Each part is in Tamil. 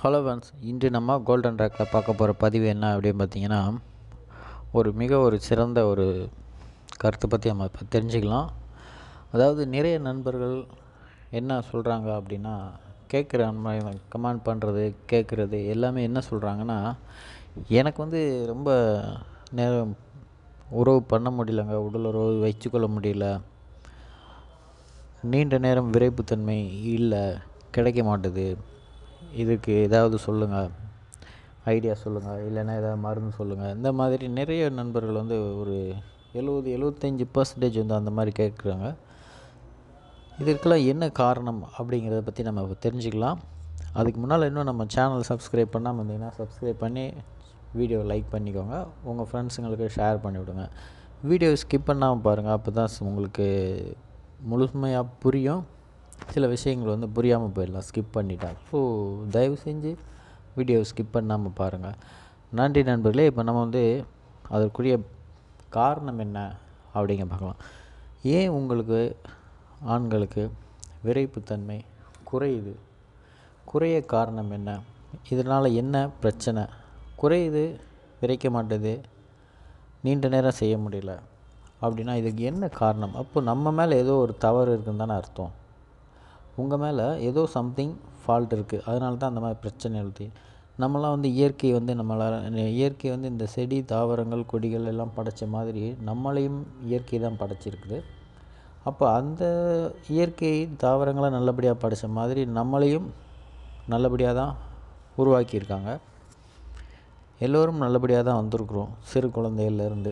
ஹலோ ஃப்ரெண்ட்ஸ் இன்று நம்ம கோல்டன் ட்ராக்கில் பார்க்க போகிற பதிவு என்ன அப்படின்னு பார்த்தீங்கன்னா ஒரு மிக ஒரு சிறந்த ஒரு கருத்தை பற்றி நம்ம இப்போ தெரிஞ்சுக்கலாம் அதாவது நிறைய நண்பர்கள் என்ன சொல்கிறாங்க அப்படின்னா கேட்குற கமெண்ட் பண்ணுறது கேட்குறது எல்லாமே என்ன சொல்கிறாங்கன்னா எனக்கு வந்து ரொம்ப நேரம் உறவு பண்ண முடியலங்க உடல் உறவு வச்சுக்கொள்ள முடியல நீண்ட நேரம் விரைப்புத்தன்மை இல்லை கிடைக்க மாட்டுது இதுக்கு ஏதாவது சொல்லுங்கள் ஐடியா சொல்லுங்கள் இல்லைன்னா ஏதாவது மருந்து சொல்லுங்கள் இந்த மாதிரி நிறைய நண்பர்கள் வந்து ஒரு எழுபது எழுபத்தஞ்சி பர்சன்டேஜ் வந்து அந்த மாதிரி கேட்குறாங்க இதற்கெல்லாம் என்ன காரணம் அப்படிங்கிறத பற்றி நம்ம இப்ப தெரிஞ்சுக்கலாம் அதுக்கு முன்னால் இன்னும் நம்ம சேனல் சப்ஸ்கிரைப் பண்ணாமல் இருந்தீங்கன்னா சப்ஸ்கிரைப் பண்ணி வீடியோ லைக் பண்ணிக்கோங்க உங்கள் ஃப்ரெண்ட்ஸுங்களுக்கு ஷேர் பண்ணி விடுங்க வீடியோ ஸ்கிப் பண்ணாமல் பாருங்கள் அப்போ தான் உங்களுக்கு முழுமையாக புரியும் சில விஷயங்கள் வந்து புரியாமல் போயிடலாம் ஸ்கிப் பண்ணிட்டா ஸோ தயவு செஞ்சு வீடியோ ஸ்கிப் பண்ணாமல் பாருங்கள் நன்றி நண்பர்களே இப்போ நம்ம வந்து அதற்குரிய காரணம் என்ன அப்படிங்க பார்க்கலாம் ஏன் உங்களுக்கு ஆண்களுக்கு விரைப்புத்தன்மை குறையுது குறைய காரணம் என்ன இதனால் என்ன பிரச்சனை குறையுது விரைக்க மாட்டுது நீண்ட நேரம் செய்ய முடியல அப்படின்னா இதுக்கு என்ன காரணம் அப்போ நம்ம மேலே ஏதோ ஒரு தவறு இருக்குன்னு தானே அர்த்தம் உங்கள் மேலே ஏதோ சம்திங் ஃபால்ட் இருக்குது அதனால தான் அந்த மாதிரி பிரச்சனை எழுதி நம்மளாம் வந்து இயற்கை வந்து நம்மளால் இயற்கை வந்து இந்த செடி தாவரங்கள் கொடிகள் எல்லாம் படைச்ச மாதிரி நம்மளையும் இயற்கை தான் படைச்சிருக்குது அப்போ அந்த இயற்கை தாவரங்களை நல்லபடியாக படைச்ச மாதிரி நம்மளையும் நல்லபடியாக தான் உருவாக்கியிருக்காங்க எல்லோரும் நல்லபடியாக தான் வந்திருக்குறோம் சிறு குழந்தையிலேருந்து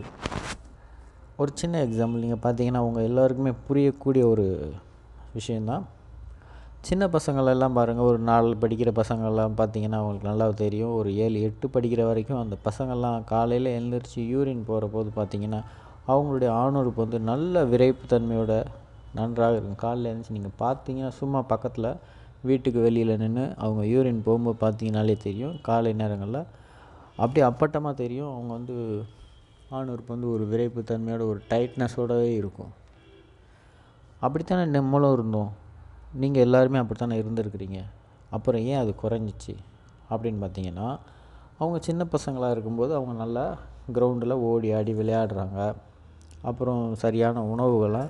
ஒரு சின்ன எக்ஸாம்பிள் நீங்கள் பார்த்தீங்கன்னா உங்கள் எல்லாருக்குமே புரியக்கூடிய ஒரு விஷயந்தான் சின்ன பசங்களெல்லாம் பாருங்கள் ஒரு நாலு படிக்கிற பசங்கள்லாம் பார்த்தீங்கன்னா அவங்களுக்கு நல்லா தெரியும் ஒரு ஏழு எட்டு படிக்கிற வரைக்கும் அந்த பசங்கள்லாம் காலையில் எழுந்திரிச்சு யூரின் போகிற போது பார்த்தீங்கன்னா அவங்களுடைய ஆணுறுப்பு வந்து நல்ல விரைப்பு தன்மையோட நன்றாக இருக்கும் காலையில் எழுந்துச்சு நீங்கள் பார்த்தீங்கன்னா சும்மா பக்கத்தில் வீட்டுக்கு வெளியில் நின்று அவங்க யூரின் போகும்போது பார்த்தீங்கனாலே தெரியும் காலை நேரங்களில் அப்படியே அப்பட்டமாக தெரியும் அவங்க வந்து ஆணுறுப்பு வந்து ஒரு விரைப்பு தன்மையோட ஒரு டைட்னஸோடவே இருக்கும் அப்படித்தானே நம்மளும் இருந்தோம் நீங்கள் எல்லாருமே அப்படித்தானே இருந்திருக்கிறீங்க அப்புறம் ஏன் அது குறைஞ்சிச்சு அப்படின்னு பார்த்தீங்கன்னா அவங்க சின்ன பசங்களாக இருக்கும்போது அவங்க நல்லா கிரவுண்டில் ஓடி ஆடி விளையாடுறாங்க அப்புறம் சரியான உணவுகளை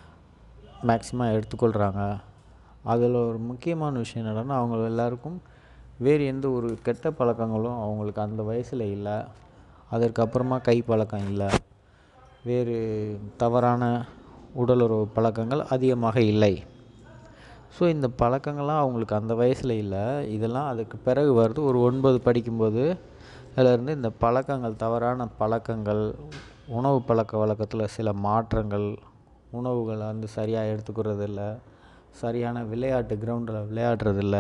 மேக்ஸிமம் எடுத்துக்கொள்கிறாங்க அதில் ஒரு முக்கியமான விஷயம் என்னென்னா அவங்க எல்லாருக்கும் வேறு எந்த ஒரு கெட்ட பழக்கங்களும் அவங்களுக்கு அந்த வயசில் இல்லை அதற்கப்புறமா கை பழக்கம் இல்லை வேறு தவறான உடலுறவு பழக்கங்கள் அதிகமாக இல்லை ஸோ இந்த பழக்கங்கள்லாம் அவங்களுக்கு அந்த வயசில் இல்லை இதெல்லாம் அதுக்கு பிறகு வருது ஒரு ஒன்பது படிக்கும்போது அதிலேருந்து இந்த பழக்கங்கள் தவறான பழக்கங்கள் உணவு பழக்க வழக்கத்தில் சில மாற்றங்கள் உணவுகளை வந்து சரியாக எடுத்துக்கிறது இல்லை சரியான விளையாட்டு கிரவுண்டில் விளையாடுறதில்ல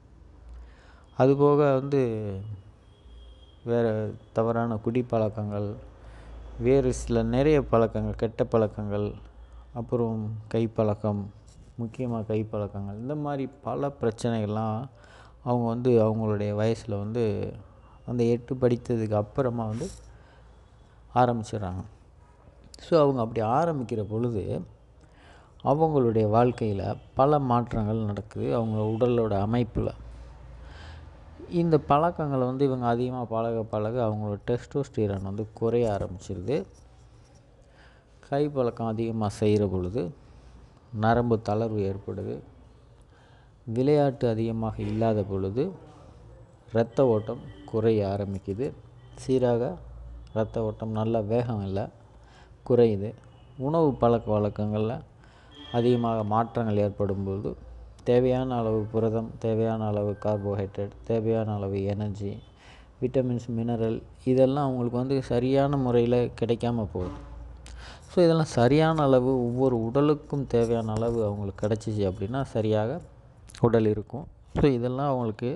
அதுபோக வந்து வேறு தவறான குடிப்பழக்கங்கள் வேறு சில நிறைய பழக்கங்கள் கெட்ட பழக்கங்கள் அப்புறம் கைப்பழக்கம் முக்கியமாக கைப்பழக்கங்கள் இந்த மாதிரி பல பிரச்சனைகள்லாம் அவங்க வந்து அவங்களுடைய வயசில் வந்து அந்த எட்டு படித்ததுக்கு அப்புறமா வந்து ஆரம்பிச்சிடுறாங்க ஸோ அவங்க அப்படி ஆரம்பிக்கிற பொழுது அவங்களுடைய வாழ்க்கையில் பல மாற்றங்கள் நடக்குது அவங்க உடலோட அமைப்பில் இந்த பழக்கங்களை வந்து இவங்க அதிகமாக பழக பழக அவங்களோட டெஸ்டோஸ்டீரான் வந்து குறைய ஆரம்பிச்சிருது கை பழக்கம் அதிகமாக செய்கிற பொழுது நரம்பு தளர்வு ஏற்படுது விளையாட்டு அதிகமாக இல்லாத பொழுது இரத்த ஓட்டம் குறைய ஆரம்பிக்குது சீராக இரத்த ஓட்டம் நல்ல வேகம் இல்லை குறையுது உணவு பழக்க வழக்கங்களில் அதிகமாக மாற்றங்கள் ஏற்படும்போது தேவையான அளவு புரதம் தேவையான அளவு கார்போஹைட்ரேட் தேவையான அளவு எனர்ஜி விட்டமின்ஸ் மினரல் இதெல்லாம் அவங்களுக்கு வந்து சரியான முறையில் கிடைக்காம போகுது ஸோ இதெல்லாம் சரியான அளவு ஒவ்வொரு உடலுக்கும் தேவையான அளவு அவங்களுக்கு கிடச்சிச்சு அப்படின்னா சரியாக உடல் இருக்கும் ஸோ இதெல்லாம் அவங்களுக்கு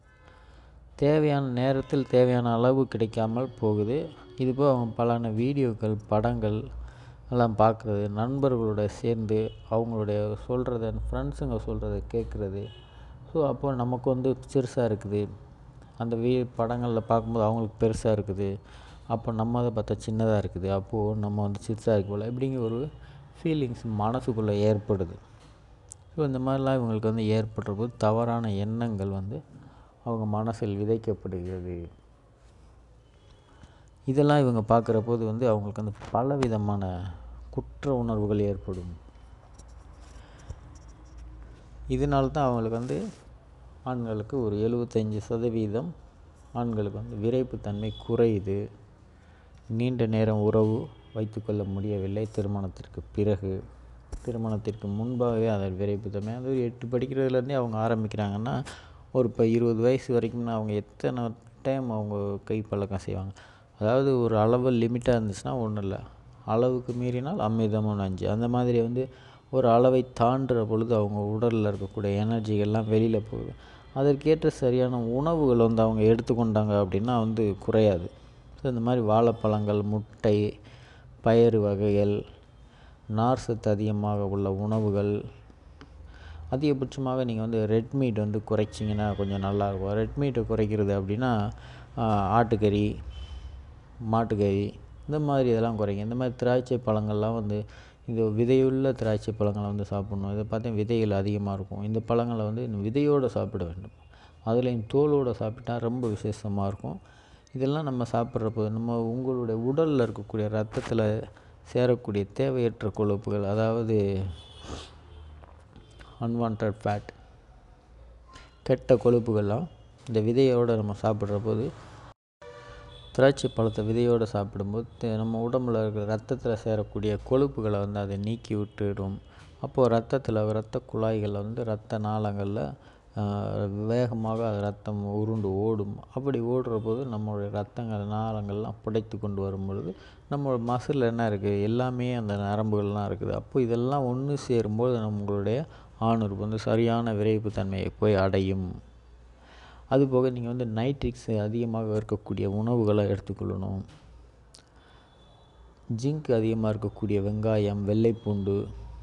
தேவையான நேரத்தில் தேவையான அளவு கிடைக்காமல் போகுது இதுபோல் அவங்க பலான வீடியோக்கள் படங்கள் எல்லாம் பார்க்குறது நண்பர்களோட சேர்ந்து அவங்களுடைய சொல்கிறத ஃப்ரெண்ட்ஸுங்க சொல்கிறத கேட்குறது ஸோ அப்போ நமக்கு வந்து சிறுசாக இருக்குது அந்த வீ படங்களில் பார்க்கும்போது அவங்களுக்கு பெருசாக இருக்குது அப்போ நம்ம அதை பார்த்தா சின்னதாக இருக்குது அப்போது நம்ம வந்து சிறுசாக இருக்கு போல் இப்படிங்கிற ஒரு ஃபீலிங்ஸ் மனசுக்குள்ளே ஏற்படுது ஸோ இந்த மாதிரிலாம் இவங்களுக்கு வந்து ஏற்படுற போது தவறான எண்ணங்கள் வந்து அவங்க மனசில் விதைக்கப்படுகிறது இதெல்லாம் இவங்க பார்க்குற போது வந்து அவங்களுக்கு வந்து பல விதமான குற்ற உணர்வுகள் ஏற்படும் இதனால தான் அவங்களுக்கு வந்து ஆண்களுக்கு ஒரு எழுபத்தஞ்சி சதவீதம் ஆண்களுக்கு வந்து விரைப்புத்தன்மை குறையுது நீண்ட நேரம் உறவு வைத்துக்கொள்ள முடியவில்லை திருமணத்திற்கு பிறகு திருமணத்திற்கு முன்பாகவே அதில் விரைப்புத்தன்மை அது ஒரு எட்டு படிக்கிறதுலேருந்தே அவங்க ஆரம்பிக்கிறாங்கன்னா ஒரு இப்போ இருபது வயசு வரைக்கும்னா அவங்க எத்தனை டைம் அவங்க கை பழக்கம் செய்வாங்க அதாவது ஒரு அளவு லிமிட்டாக இருந்துச்சுன்னா ஒன்றும் இல்லை அளவுக்கு மீறினால் அமிர்தமும் நஞ்சு அந்த மாதிரி வந்து ஒரு அளவை தாண்டுற பொழுது அவங்க உடலில் இருக்கக்கூடிய எனர்ஜிகள்லாம் வெளியில் போகுது அதற்கேற்ற சரியான உணவுகள் வந்து அவங்க எடுத்துக்கொண்டாங்க அப்படின்னா வந்து குறையாது ஸோ இந்த மாதிரி வாழைப்பழங்கள் முட்டை பயறு வகைகள் நார் சத்து அதிகமாக உள்ள உணவுகள் அதிகபட்சமாக நீங்கள் வந்து ரெட் மீட் வந்து குறைச்சிங்கன்னா கொஞ்சம் நல்லாயிருக்கும் ரெட் மீட்டை குறைக்கிறது அப்படின்னா ஆட்டுக்கறி மாட்டுக்கறி இந்த மாதிரி இதெல்லாம் குறைங்க இந்த மாதிரி திராட்சை பழங்கள்லாம் வந்து இந்த விதையுள்ள திராட்சை பழங்களை வந்து சாப்பிட்ணும் இதை பார்த்தா விதைகள் அதிகமாக இருக்கும் இந்த பழங்களை வந்து விதையோடு சாப்பிட வேண்டும் அதுலேயும் தோலோடு சாப்பிட்டா ரொம்ப விசேஷமாக இருக்கும் இதெல்லாம் நம்ம சாப்பிட்றப்போ நம்ம உங்களுடைய உடலில் இருக்கக்கூடிய ரத்தத்தில் சேரக்கூடிய தேவையற்ற கொழுப்புகள் அதாவது அன்வான்ட் ஃபேட் கெட்ட கொழுப்புகள்லாம் இந்த விதையோடு நம்ம சாப்பிட்ற போது திராட்சை பழத்தை விதையோடு சாப்பிடும்போது நம்ம உடம்புல இருக்கிற ரத்தத்தில் சேரக்கூடிய கொழுப்புகளை வந்து அதை நீக்கி விட்டுடும் அப்போது ரத்தத்தில் ரத்த குழாய்களில் வந்து ரத்த நாளங்களில் வேகமாக அது ரத்தம் உருண்டு ஓடும் அப்படி ஓடுற போது நம்மளுடைய ரத்தங்கள் நாளங்கள்லாம் புடைத்து கொண்டு வரும் பொழுது நம்ம மசில் என்ன இருக்குது எல்லாமே அந்த நரம்புகள்லாம் இருக்குது அப்போ இதெல்லாம் ஒன்று சேரும்போது நம்மளுடைய ஆணுறுப்பு வந்து சரியான விரைப்பு தன்மையை போய் அடையும் அதுபோக நீங்கள் வந்து நைட்ரிக்ஸ் அதிகமாக இருக்கக்கூடிய உணவுகளை எடுத்துக்கொள்ளணும் ஜிங்க் அதிகமாக இருக்கக்கூடிய வெங்காயம் வெள்ளைப்பூண்டு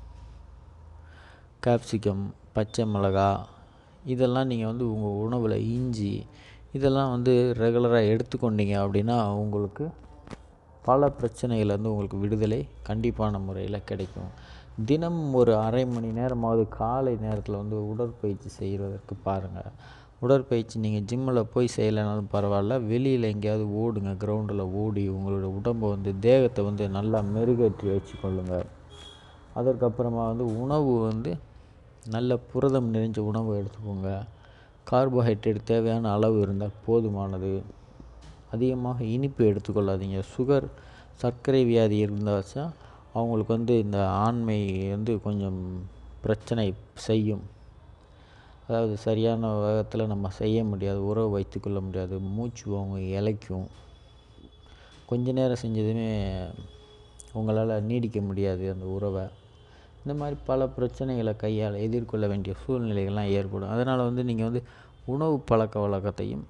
கேப்சிகம் பச்சை மிளகா இதெல்லாம் நீங்கள் வந்து உங்கள் உணவில் இஞ்சி இதெல்லாம் வந்து ரெகுலராக எடுத்துக்கொண்டீங்க அப்படின்னா உங்களுக்கு பல பிரச்சனைகள்லேருந்து உங்களுக்கு விடுதலை கண்டிப்பான முறையில் கிடைக்கும் தினம் ஒரு அரை மணி நேரமாவது காலை நேரத்தில் வந்து உடற்பயிற்சி செய்வதற்கு பாருங்கள் உடற்பயிற்சி நீங்கள் ஜிம்மில் போய் செய்யலைனாலும் பரவாயில்ல வெளியில் எங்கேயாவது ஓடுங்க கிரவுண்டில் ஓடி உங்களோட உடம்பை வந்து தேகத்தை வந்து நல்லா மெருகேற்றி வச்சுக்கொள்ளுங்க அதற்கப்புறமா வந்து உணவு வந்து நல்ல புரதம் நிறைஞ்ச உணவு எடுத்துக்கோங்க கார்போஹைட்ரேட் தேவையான அளவு இருந்தால் போதுமானது அதிகமாக இனிப்பு எடுத்துக்கொள்ளாதீங்க சுகர் சர்க்கரை வியாதி இருந்தாச்சா அவங்களுக்கு வந்து இந்த ஆண்மை வந்து கொஞ்சம் பிரச்சனை செய்யும் அதாவது சரியான வேகத்தில் நம்ம செய்ய முடியாது உறவு வைத்துக்கொள்ள முடியாது மூச்சு அவங்க இலைக்கும் கொஞ்ச நேரம் செஞ்சதுமே உங்களால் நீடிக்க முடியாது அந்த உறவை இந்த மாதிரி பல பிரச்சனைகளை கையால் எதிர்கொள்ள வேண்டிய சூழ்நிலைகள்லாம் ஏற்படும் அதனால் வந்து நீங்கள் வந்து உணவு பழக்க வழக்கத்தையும்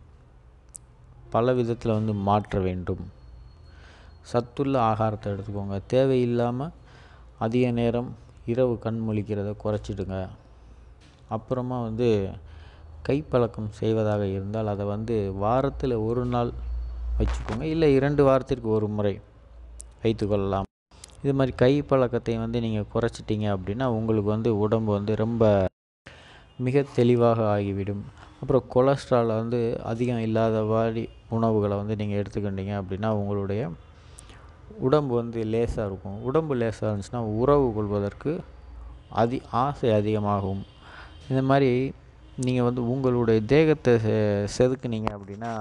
பல விதத்தில் வந்து மாற்ற வேண்டும் சத்துள்ள ஆகாரத்தை எடுத்துக்கோங்க தேவையில்லாமல் அதிக நேரம் இரவு கண் முழிக்கிறத குறைச்சிடுங்க அப்புறமா வந்து கைப்பழக்கம் செய்வதாக இருந்தால் அதை வந்து வாரத்தில் ஒரு நாள் வச்சுக்கோங்க இல்லை இரண்டு வாரத்திற்கு ஒரு முறை வைத்துக்கொள்ளலாம் இது மாதிரி கை பழக்கத்தை வந்து நீங்கள் குறைச்சிட்டிங்க அப்படின்னா உங்களுக்கு வந்து உடம்பு வந்து ரொம்ப மிக தெளிவாக ஆகிவிடும் அப்புறம் கொலஸ்ட்ரால் வந்து அதிகம் இல்லாத மாதிரி உணவுகளை வந்து நீங்கள் எடுத்துக்கிட்டீங்க அப்படின்னா உங்களுடைய உடம்பு வந்து லேசாக இருக்கும் உடம்பு லேசாக இருந்துச்சுன்னா உறவு கொள்வதற்கு அதி ஆசை அதிகமாகும் இந்த மாதிரி நீங்கள் வந்து உங்களுடைய தேகத்தை செ செதுக்குனீங்க அப்படின்னா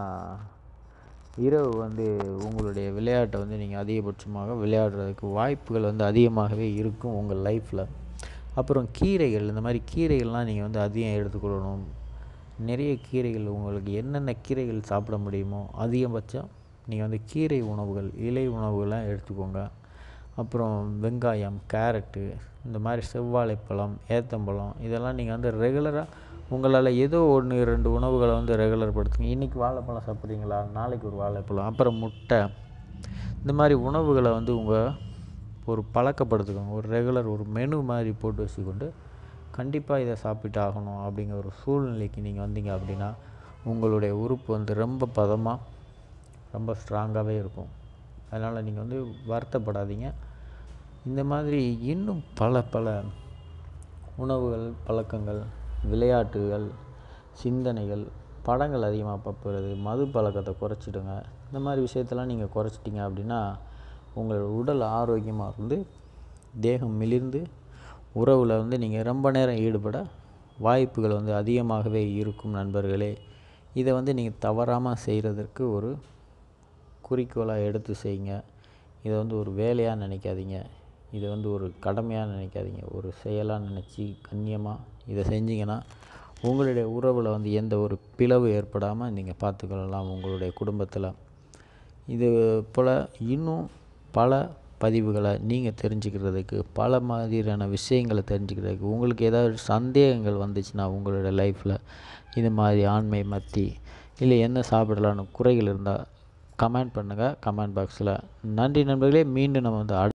இரவு வந்து உங்களுடைய விளையாட்டை வந்து நீங்கள் அதிகபட்சமாக விளையாடுறதுக்கு வாய்ப்புகள் வந்து அதிகமாகவே இருக்கும் உங்கள் லைஃப்பில் அப்புறம் கீரைகள் இந்த மாதிரி கீரைகள்லாம் நீங்கள் வந்து அதிகம் எடுத்துக்கொள்ளணும் நிறைய கீரைகள் உங்களுக்கு என்னென்ன கீரைகள் சாப்பிட முடியுமோ அதிகபட்சம் நீங்கள் வந்து கீரை உணவுகள் இலை உணவுகள்லாம் எடுத்துக்கோங்க அப்புறம் வெங்காயம் கேரட்டு இந்த மாதிரி செவ்வாழைப்பழம் ஏத்தம்பழம் இதெல்லாம் நீங்கள் வந்து ரெகுலராக உங்களால் ஏதோ ஒன்று ரெண்டு உணவுகளை வந்து ரெகுலர் படுத்துங்க இன்றைக்கி வாழைப்பழம் சாப்பிட்றீங்களா நாளைக்கு ஒரு வாழைப்பழம் அப்புறம் முட்டை இந்த மாதிரி உணவுகளை வந்து உங்கள் ஒரு பழக்கப்படுத்திக்கோங்க ஒரு ரெகுலர் ஒரு மெனு மாதிரி போட்டு வச்சுக்கொண்டு கண்டிப்பாக இதை சாப்பிட்டு ஆகணும் அப்படிங்கிற ஒரு சூழ்நிலைக்கு நீங்கள் வந்தீங்க அப்படின்னா உங்களுடைய உறுப்பு வந்து ரொம்ப பதமாக ரொம்ப ஸ்ட்ராங்காகவே இருக்கும் அதனால் நீங்கள் வந்து வருத்தப்படாதீங்க இந்த மாதிரி இன்னும் பல பல உணவுகள் பழக்கங்கள் விளையாட்டுகள் சிந்தனைகள் படங்கள் அதிகமாக பார்ப்பது மது பழக்கத்தை குறைச்சிடுங்க இந்த மாதிரி விஷயத்தெல்லாம் நீங்கள் குறைச்சிட்டிங்க அப்படின்னா உங்களோட உடல் ஆரோக்கியமாக இருந்து தேகம் மிளிர்ந்து உறவில் வந்து நீங்கள் ரொம்ப நேரம் ஈடுபட வாய்ப்புகள் வந்து அதிகமாகவே இருக்கும் நண்பர்களே இதை வந்து நீங்கள் தவறாமல் செய்கிறதற்கு ஒரு குறிக்கோளாக எடுத்து செய்யுங்க இதை வந்து ஒரு வேலையாக நினைக்காதீங்க இதை வந்து ஒரு கடமையாக நினைக்காதீங்க ஒரு செயலாக நினச்சி கண்ணியமாக இதை செஞ்சீங்கன்னா உங்களுடைய உறவில் வந்து எந்த ஒரு பிளவு ஏற்படாமல் நீங்கள் பார்த்துக்கொள்ளலாம் உங்களுடைய குடும்பத்தில் இது போல் இன்னும் பல பதிவுகளை நீங்கள் தெரிஞ்சுக்கிறதுக்கு பல மாதிரியான விஷயங்களை தெரிஞ்சுக்கிறதுக்கு உங்களுக்கு ஏதாவது சந்தேகங்கள் வந்துச்சுன்னா உங்களோட லைஃப்பில் இது மாதிரி ஆண்மை மத்தி இல்லை என்ன சாப்பிடலான்னு குறைகள் இருந்தால் கமெண்ட் பண்ணுங்கள் கமெண்ட் பாக்ஸில் நன்றி நண்பர்களே மீண்டும் நம்ம வந்து